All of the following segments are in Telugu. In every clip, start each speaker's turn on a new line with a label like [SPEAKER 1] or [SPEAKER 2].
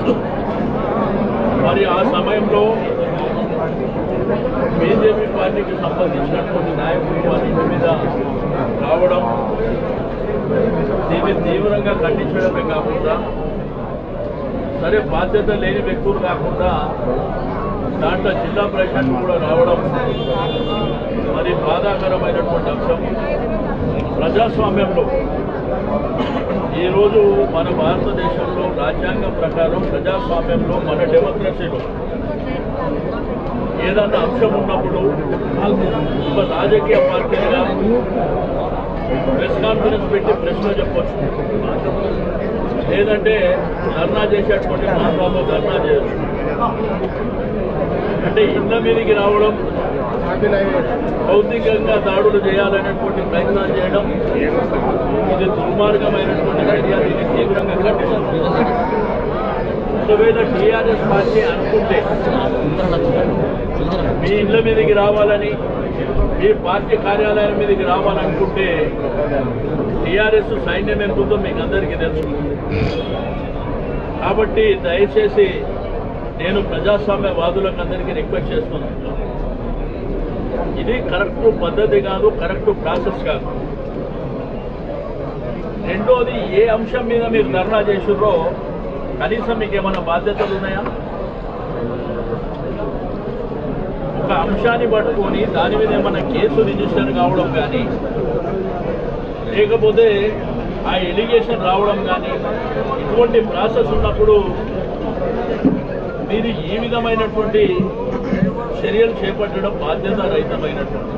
[SPEAKER 1] మరి ఆ సమయంలో బీజేపీ పార్టీకి సంబంధించినటువంటి నాయకులు వారి ఇంటి మీద రావడం దీన్ని తీవ్రంగా ఖండించడమే కాకుండా సరే బాధ్యత లేని వ్యక్తులు కాకుండా దాంట్లో జిల్లా ప్రెసిడెంట్ కూడా రావడం మరి బాధాకరమైనటువంటి అంశం ప్రజాస్వామ్యంలో ఈరోజు మన భారతదేశంలో రాజ్యాంగం ప్రకారం ప్రజాస్వామ్యంలో మన డెమోక్రసీలో ఏదన్నా అంశం ఉన్నప్పుడు ఒక రాజకీయ పార్టీగా ప్రెస్ కాన్ఫరెన్స్ పెట్టి ప్రశ్న చెప్పొచ్చు లేదంటే ధర్నా చేసేటువంటి ప్రాంతాల్లో ధర్నా చేయొచ్చు అంటే ఇళ్ళ మీదకి రావడం భౌతికంగా దాడులు చేయాలనేటువంటి ప్రయత్నాలు చేయడం ఇది దుర్మార్గమైనటువంటి చర్య దీన్ని తీవ్రంగా ఖండిస్తుంది ఒకవేళ టీఆర్ఎస్ పార్టీ అనుకుంటే మీ ఇళ్ళ మీదకి రావాలని మీ పార్టీ కార్యాలయం మీదకి రావాలనుకుంటే టీఆర్ఎస్ సైన్యం ఎంత ఉందో మీకు అందరికీ తెలుసు కాబట్టి దయచేసి నేను ప్రజాస్వామ్యవాదులకు అందరికీ రిక్వెస్ట్ చేస్తున్నాను ఇది కరెక్ట్ పద్ధతి కాదు కరెక్ట్ ప్రాసెస్ కాదు రెండోది ఏ అంశం మీద మీరు ధర్నా చేసిర్రో కనీసం మీకు ఏమైనా బాధ్యతలు ఉన్నాయా ఒక అంశాన్ని పట్టుకొని దాని మీద ఏమైనా కేసు రిజిస్టర్ కావడం కానీ లేకపోతే ఆ ఎలిగేషన్ రావడం కానీ ఇటువంటి ప్రాసెస్ ఉన్నప్పుడు మీరు ఈ విధమైనటువంటి చర్యలు చేపట్టడం బాధ్యత రహితమైనటువంటి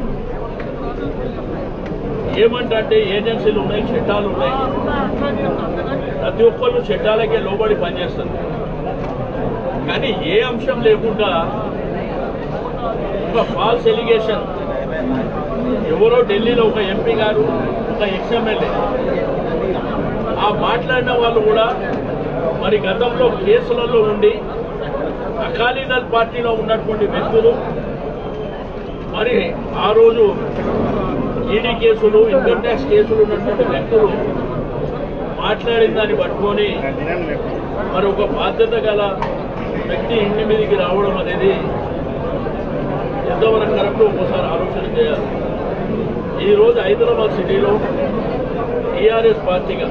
[SPEAKER 1] ఏమంటే ఏజెన్సీలు ఉన్నాయి చట్టాలు ఉన్నాయి ప్రతి ఒక్కళ్ళు చట్టాలకే లోబడి పనిచేస్తారు కానీ ఏ అంశం లేకుండా ఒక ఫాల్స్ ఎలిగేషన్ ఎవరో ఢిల్లీలో ఒక ఎంపీ గారు ఒక ఎక్స్ఎమ్మెల్యే ఆ మాట్లాడిన వాళ్ళు కూడా మరి గతంలో కేసులలో ఉండి అకాలీదళ్ పార్టీలో ఉన్నటువంటి వ్యక్తులు మరి ఆ రోజు ఈడీ కేసులు ఇన్కమ్ ట్యాక్స్ కేసులు ఉన్నటువంటి వ్యక్తులు మాట్లాడిన దాన్ని పట్టుకొని మరి ఒక బాధ్యత గల వ్యక్తి ఇంటి మీదకి రావడం అనేది ఎంతవరకు కరెక్ట్ ఒకసారి ఆలోచన చేయాలి ఈరోజు హైదరాబాద్ సిటీలో టీఆర్ఎస్ పార్టీగా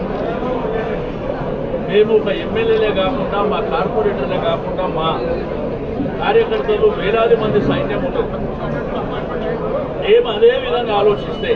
[SPEAKER 1] మేము ఒక ఎమ్మెల్యేలే కాకుండా మా కార్పొరేటర్లే కాకుండా మా కార్యకర్తలు వేలాది మంది సైన్యం ఉన్నారు మేము అదే విధంగా ఆలోచిస్తే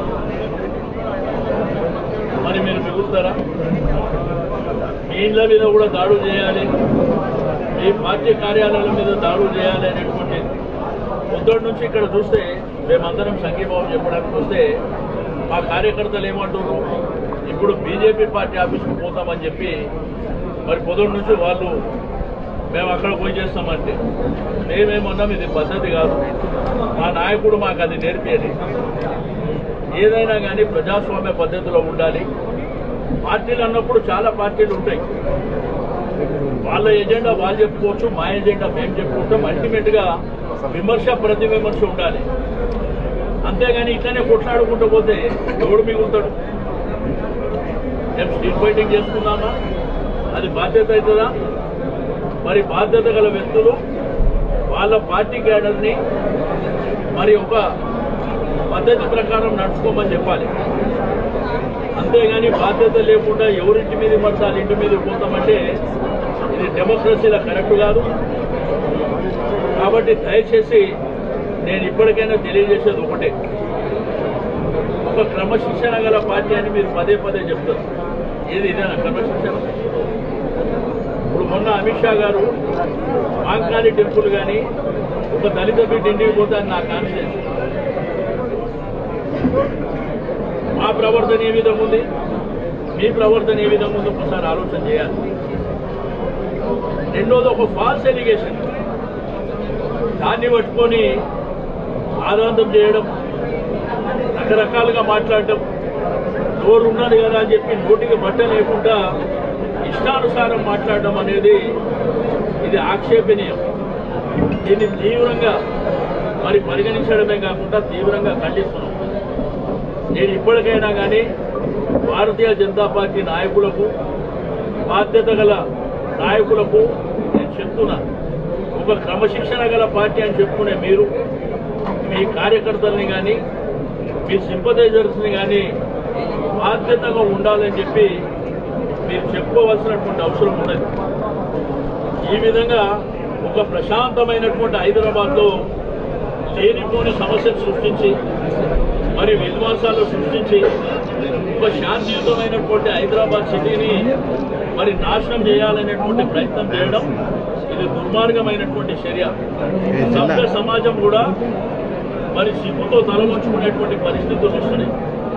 [SPEAKER 1] మరి మీరు మిగులుతారా మీ ఇండ్ల మీద కూడా దాడులు చేయాలి మీ పార్టీ కార్యాలయాల మీద దాడులు చేయాలి అనేటువంటి పొద్దున్న నుంచి ఇక్కడ చూస్తే మేమందరం సంఘీభావం చెప్పడానికి వస్తే మా కార్యకర్తలు ఏమంటున్నారు ఇప్పుడు బీజేపీ పార్టీ ఆఫీస్కి పోతామని చెప్పి మరి పొద్దున్న నుంచి వాళ్ళు మేము అక్కడ పోయి చేస్తామంటే మేమేమన్నాం ఇది పద్ధతి కాదు మా నాయకుడు మాకు అది నేర్పేది ఏదైనా కానీ ప్రజాస్వామ్య పద్ధతిలో ఉండాలి పార్టీలు అన్నప్పుడు చాలా పార్టీలు ఉంటాయి వాళ్ళ ఎజెండా వాళ్ళు చెప్పుకోవచ్చు మా ఎజెండా మేము చెప్పుకుంటాం అల్టిమేట్ గా విమర్శ ప్రతి విమర్శ ఉండాలి అంతేగాని ఇట్లనే కొట్లాడుకుంటూ పోతే ఎవడు మిగులుతాడు మేము స్ట్రీట్ ఫైటింగ్ చేసుకుందామా అది బాధ్యత అవుతుందా మరి బాధ్యత గల వ్యక్తులు వాళ్ళ పార్టీ క్యాడర్ని మరి ఒక పద్ధతి ప్రకారం నడుచుకోమని చెప్పాలి అంతేగాని బాధ్యత లేకుండా ఎవరింటి మీద పడతారు ఇంటి మీద పోతామంటే ఇది డెమోక్రసీలో కరెక్ట్ కాదు కాబట్టి దయచేసి నేను ఇప్పటికైనా తెలియజేసేది ఒకటే ఒక క్రమశిక్షణ గల పార్టీ అని మీరు పదే పదే చెప్తారు ఏది ఇదేనా క్రమశిక్షణ ఇప్పుడు మొన్న అమిత్ షా గారు మాంకాళి టెంపుల్ కానీ ఒక దళిత బిడ్డ ఇంటికి పోతే అది నా కాన్ఫిడెన్స్ మా ప్రవర్తన ఏ విధంగా ఉంది మీ ప్రవర్తన ఏ విధంగా ఉందో ఒకసారి ఆలోచన చేయాలి రెండోది ఒక ఫాల్స్ ఎలిగేషన్ దాన్ని పట్టుకొని ఆదాంతం చేయడం రకరకాలుగా మాట్లాడటం నోరు ఉన్నది కదా అని చెప్పి నోటికి బట్ట లేకుండా ఇష్టానుసారం మాట్లాడడం అనేది ఇది ఆక్షేపణీయం దీన్ని తీవ్రంగా మరి పరిగణించడమే కాకుండా తీవ్రంగా ఖండిస్తున్నాం నేను ఇప్పటికైనా కానీ భారతీయ జనతా పార్టీ నాయకులకు బాధ్యత గల నాయకులకు నేను చెప్తున్నా ఒక క్రమశిక్షణ గల పార్టీ అని చెప్పుకునే మీరు మీ కార్యకర్తల్ని కానీ మీ సింపదైజర్స్ని కానీ బాధ్యతగా ఉండాలని చెప్పి మీరు చెప్పుకోవాల్సినటువంటి అవసరం ఉన్నది ఈ విధంగా ఒక ప్రశాంతమైనటువంటి హైదరాబాద్లో లేనిపోని సమస్యలు సృష్టించి మరి విధ్వంసాలు సృష్టించి ఒక శాంతియుతమైనటువంటి హైదరాబాద్ సిటీని మరి నాశనం చేయాలనేటువంటి ప్రయత్నం చేయడం ఇది దుర్మార్గమైనటువంటి చర్య సభ్య సమాజం కూడా మరి సిగ్గుతో తలవంచుకునేటువంటి పరిస్థితులు వస్తున్నాయి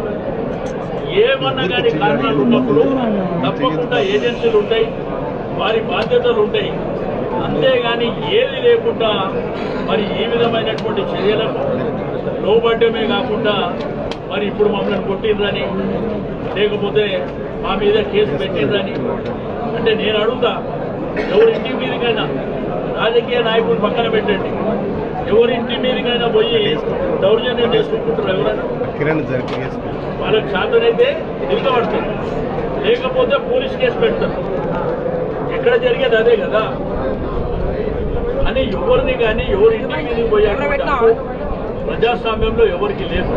[SPEAKER 1] ఏమన్నా కానీ కారణాలు ఉన్నప్పుడు తప్పకుండా ఏజెన్సీలు ఉంటాయి వారి బాధ్యతలు ఉంటాయి అంతేగాని ఏది లేకుండా మరి ఈ విధమైనటువంటి చర్యలకు లోబడ్డమే కాకుండా మరి ఇప్పుడు మమ్మల్ని కొట్టిండ్రని లేకపోతే మా మీద కేసు పెట్టిండ్రని అంటే నేను అడుగుతా ఎవరి ఇంటి మీదకైనా రాజకీయ నాయకుడు పక్కన పెట్టండి ఎవరి ఇంటి మీదకైనా పోయి దౌర్జన్యం చేసుకుంటుంటారు ఎవరైనా
[SPEAKER 2] కిరణ్ జరిపి వేసుకుని
[SPEAKER 1] వాళ్ళకి శాతనైతే తిరగబడతారు లేకపోతే పోలీస్ కేసు పెడతారు ఎక్కడ జరిగేది అదే కదా అని ఎవరిని కానీ ఎవరి ఇంటి మీదకి పోయాక ప్రజాస్వామ్యంలో ఎవరికి లేదు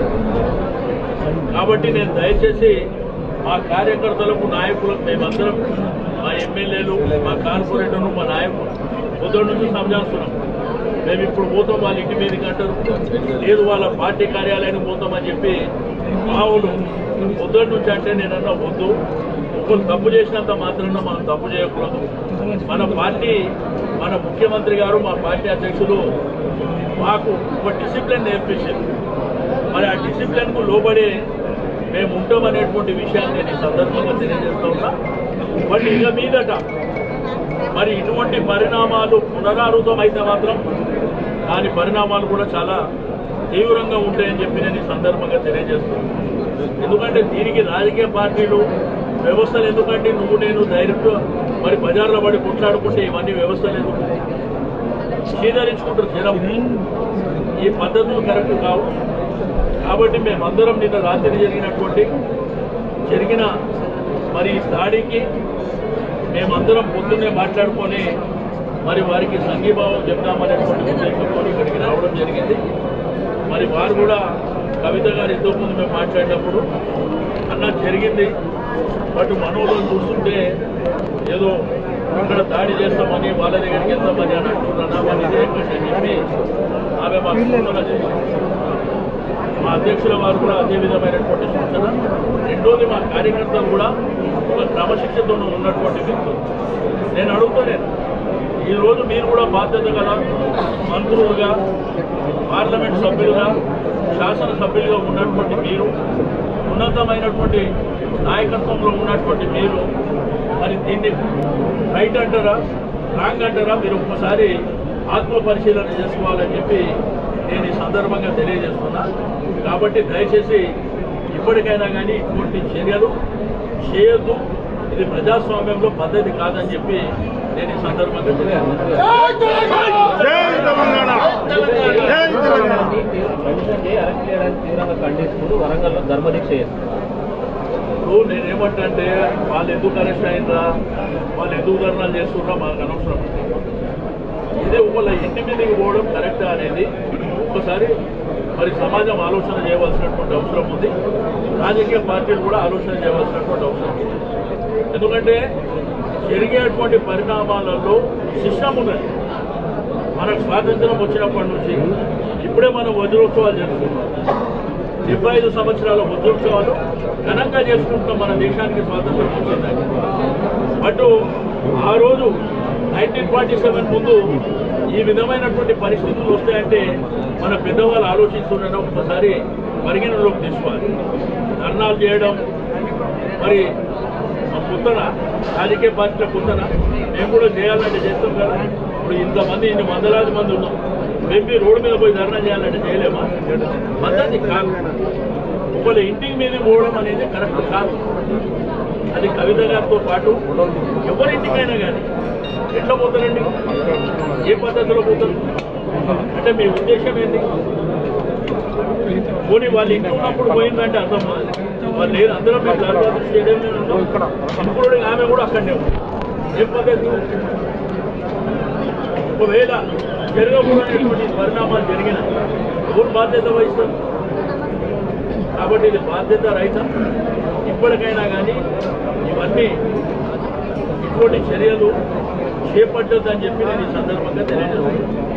[SPEAKER 1] కాబట్టి నేను దయచేసి మా కార్యకర్తలకు నాయకులకు మేమందరం మా ఎమ్మెల్యేలు మా కార్పొరేటర్లు మా నాయకులు పొద్దున్న నుంచి సంజాస్తున్నాం మేము ఇప్పుడు పోతాం వాళ్ళ ఇంటి మీదకి అంటారు లేదు వాళ్ళ పార్టీ కార్యాలయానికి పోతామని చెప్పి మావులు పొద్దున్న నుంచి అంటే నేనన్నా వద్దు ఒకరు తప్పు చేసినంత మాత్రాన మనం తప్పు చేయకూడదు మన పార్టీ మన ముఖ్యమంత్రి గారు మా పార్టీ అధ్యక్షులు మాకు ఒక డిసిప్లిన్ నేర్పించింది మరి ఆ డిసిప్లిన్కు లోబడే మేము ఉంటామనేటువంటి విషయాన్ని నేను ఈ సందర్భంగా తెలియజేస్తా ఉన్నా మరి ఇక మీదట మరి ఇటువంటి పరిణామాలు పునరావృతం అయితే మాత్రం దాని పరిణామాలు కూడా చాలా తీవ్రంగా ఉంటాయని చెప్పి నేను ఈ సందర్భంగా తెలియజేస్తున్నాను ఎందుకంటే దీనికి రాజకీయ పార్టీలు వ్యవస్థలు ఎందుకంటే నువ్వు నేను డైరెక్ట్ మరి బజార్లో పడి కొట్లాడుకుంటే ఇవన్నీ వ్యవస్థలు ఎందుకు స్వీకరించుకుంటారు జనం ఈ పద్ధతులు కరెక్ట్ కావు కాబట్టి మేమందరం నిన్న రాత్రి జరిగినటువంటి జరిగిన మరి ఈ దాడికి మేమందరం పొద్దున్నే మాట్లాడుకొని మరి వారికి సంఘీభావం చెప్దామనేటువంటి ఉద్దేశంతో ఇక్కడికి రావడం జరిగింది మరి వారు కూడా కవిత గారు ఇంతకుముందు మేము మాట్లాడినప్పుడు అన్న జరిగింది బట్ మనోలో చూస్తుంటే ఏదో ఇక్కడ దాడి చేస్తామని వాళ్ళ దగ్గరికి వెళ్తామని అని అంటున్నారా వాళ్ళు చేయకండి అని చెప్పి ఆమె మాకు సూచన చేసింది మా అధ్యక్షుల వారు కూడా అదే విధమైనటువంటి సూచన రెండోది మా కార్యకర్తలు కూడా ఒక క్రమశిక్షతో ఉన్నటువంటి వ్యక్తులు నేను అడుగుతాను ఈ రోజు మీరు కూడా బాధ్యత గల మంత్రులుగా పార్లమెంట్ సభ్యులుగా శాసనసభ్యులుగా ఉన్నటువంటి మీరు ఉన్నతమైనటువంటి నాయకత్వంలో ఉన్నటువంటి మీరు మరి దీన్ని రైట్ అంటారా రాంగ్ అంటారా మీరు ఒక్కసారి ఆత్మ పరిశీలన చేసుకోవాలని చెప్పి నేను ఈ సందర్భంగా తెలియజేస్తున్నా కాబట్టి దయచేసి ఇప్పటికైనా కానీ ఇటువంటి చర్యలు చేయొద్దు ఇది ప్రజాస్వామ్యంలో పద్ధతి కాదని చెప్పి నేను ఈ సందర్భంగా తెలియజేస్తున్నాను
[SPEAKER 2] జై తెలంగాణ జై తెలంగాణ
[SPEAKER 3] ప్రభుత్వం అరెస్ట్ చేయడానికి తీవ్రంగా ఖండిస్తూ వరంగల్లో ధర్మదీక్ష చేస్తున్నారు
[SPEAKER 1] ఇప్పుడు నేనేమంటే వాళ్ళు ఎందుకు అరెస్ట్ అయినరా వాళ్ళు ఎందుకు ధర్నాలు చేస్తున్నారా మాకు అనవసరం ఇదే వాళ్ళ ఇంటి మీదకి పోవడం కరెక్టా అనేది ఒక్కసారి మరి సమాజం ఆలోచన చేయవలసినటువంటి అవసరం ఉంది రాజకీయ పార్టీలు కూడా ఆలోచన చేయవలసినటువంటి అవసరం ఉంది ఎందుకంటే జరిగేటువంటి పరిణామాలలో సిస్టమ్ ఉన్నది మనకు స్వాతంత్రం వచ్చినప్పటి నుంచి ఇప్పుడే మనం వజ్రోత్సవాలు జరుపుకుంటాం డెబ్బై ఐదు సంవత్సరాల వజ్రోత్సవాలు ఘనంగా చేసుకుంటున్నాం మన దేశానికి స్వాతంత్రం వచ్చిందని బట్ ఆ రోజు నైన్టీన్ ఫార్టీ సెవెన్ ముందు ఈ విధమైనటువంటి పరిస్థితులు వస్తాయంటే మన పెద్దవాళ్ళు ఆలోచిస్తుండడం ఒకసారి పరిగణనలోకి తీసుకోవాలి ధర్నాలు చేయడం మరి మా పుత్తన రాజకీయ పార్టీల పుత్తన మేము కూడా చేయాలంటే చేస్తాం కదా ఇప్పుడు ఇంతమంది ఇన్ని వందలాది మంది ఉన్నాం మేము రోడ్డు మీద పోయి ధర్నా చేయాలంటే చేయలేమా పద్ధతి కాదు ఒకళ్ళ ఇంటికి మీద పోవడం అనేది కరెక్ట్ కాదు అది కవిత గారితో పాటు ఎవరింటికైనా కానీ ఎట్లా పోతారండి ఏ పద్ధతిలో పోతారు అంటే మీ ఉద్దేశం ఏంటి పోనీ వాళ్ళ ఇంటి ఉన్నప్పుడు పోయిందంటే అర్థం కాదు. వాళ్ళు లేదు అందరం మేము లాల్బాగ్ స్టేడియంలో ఉన్నాం ఇంక్లూడింగ్ ఆమె కూడా అక్కడనే ఉంది ఏం పద్ధతి ఒకవేళ జరగకూడనటువంటి పరిణామాలు జరిగిన ఎవరు బాధ్యత వహిస్తారు కాబట్టి ఇది బాధ్యత రహితం ఇప్పటికైనా కానీ ఇవన్నీ ఇటువంటి చర్యలు చేపట్టొద్దని చెప్పి నేను ఈ సందర్భంగా తెలియజేస్తున్నాను